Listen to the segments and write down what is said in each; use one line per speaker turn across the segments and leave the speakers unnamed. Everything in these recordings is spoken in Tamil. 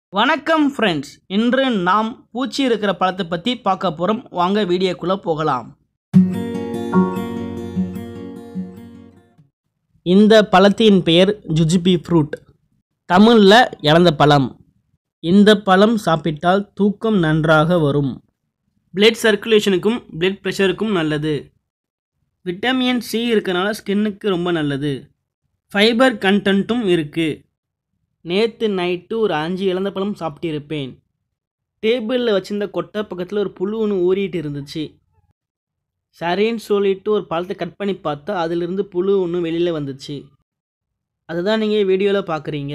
வணக்கம் ஃப்ரெண்ட்ஸ் இன்று நாம் பூச்சி இருக்கிற பழத்தை பற்றி பார்க்க போகிறோம் வாங்க வீடியோக்குள்ளே போகலாம் இந்த பழத்தின் பெயர் ஜுஜுபி ஃப்ரூட் தமிழில் இழந்த பழம் இந்த பழம் சாப்பிட்டால் தூக்கம் நன்றாக வரும் பிளட் சர்க்குலேஷனுக்கும் பிளட் ப்ரெஷருக்கும் நல்லது விட்டமின் சி இருக்கனால ஸ்கின்னுக்கு ரொம்ப நல்லது ஃபைபர் கண்டென்ட்டும் இருக்குது நேற்று நைட்டு ஒரு அஞ்சு இழந்த பழம் சாப்பிட்டிருப்பேன் டேபிளில் வச்சிருந்த கொட்டை பக்கத்தில் ஒரு புழு ஒன்று ஊறிட்டு இருந்துச்சு சரின்னு சொல்லிட்டு ஒரு பழத்தை கட் பண்ணி பார்த்தா அதிலிருந்து புழு ஒன்று வெளியில் வந்துச்சு அதுதான் நீங்கள் வீடியோவில் பார்க்குறீங்க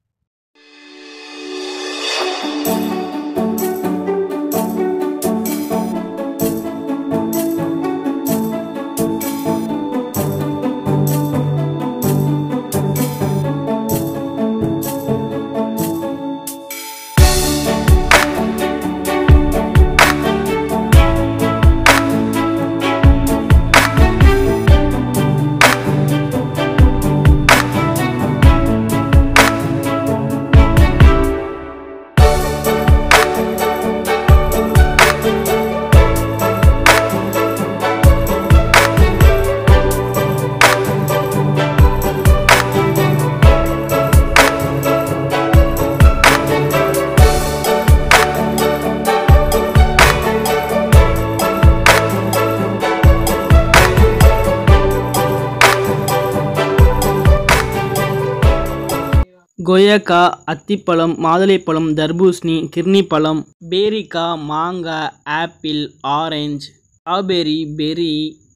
கொய்யாக்கா அத்திப்பழம் மாதுளைப்பழம் தர்பூசணி கிர்னி பழம் பேரிக்காய் மாங்காய் ஆப்பிள் ஆரஞ்சு ஸ்ட்ராபெரி பெரி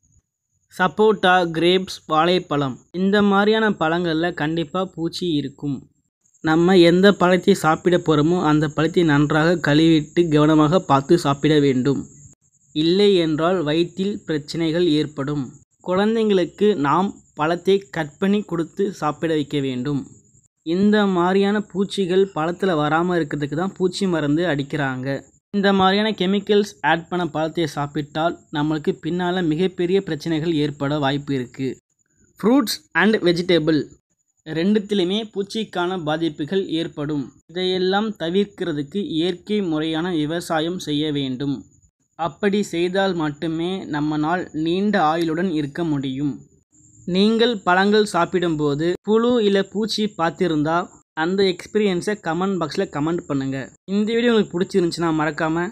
சப்போட்டா கிரேப்ஸ் வாழைப்பழம் இந்த மாதிரியான பழங்களில் கண்டிப்பாக பூச்சி இருக்கும் நம்ம எந்த பழத்தை சாப்பிட போகிறோமோ அந்த பழத்தை நன்றாக கழுவிட்டு கவனமாக பார்த்து சாப்பிட வேண்டும் இல்லை என்றால் வயிற்றில் பிரச்சனைகள் ஏற்படும் குழந்தைங்களுக்கு நாம் பழத்தை கட் பண்ணி கொடுத்து சாப்பிட வைக்க வேண்டும் இந்த மாதிரியான பூச்சிகள் பழத்தில் வராமல் இருக்கிறதுக்கு தான் பூச்சி மருந்து அடிக்கிறாங்க இந்த மாதிரியான கெமிக்கல்ஸ் ஆட் பண்ண பழத்தை சாப்பிட்டால் நம்மளுக்கு பின்னால் மிகப்பெரிய பிரச்சனைகள் ஏற்பட வாய்ப்பு இருக்குது ஃப்ரூட்ஸ் அண்ட் வெஜிடபிள் ரெண்டுத்திலுமே பூச்சிக்கான பாதிப்புகள் ஏற்படும் இதையெல்லாம் தவிர்க்கிறதுக்கு இயற்கை முறையான விவசாயம் செய்ய வேண்டும் அப்படி செய்தால் மட்டுமே நம்மனால் நீண்ட ஆயுளுடன் இருக்க முடியும் நீங்கள் பழங்கள் சாப்பிடும்போது புழு இல்லை பூச்சி பார்த்திருந்தா அந்த எக்ஸ்பீரியன்ஸை கமெண்ட் பாக்ஸில் கமெண்ட் பண்ணுங்கள் இந்த வீடியோ உங்களுக்கு பிடிச்சிருந்துச்சுன்னா மறக்காமல்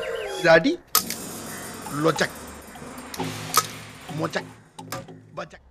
Daddy, locak, mocak, bacak.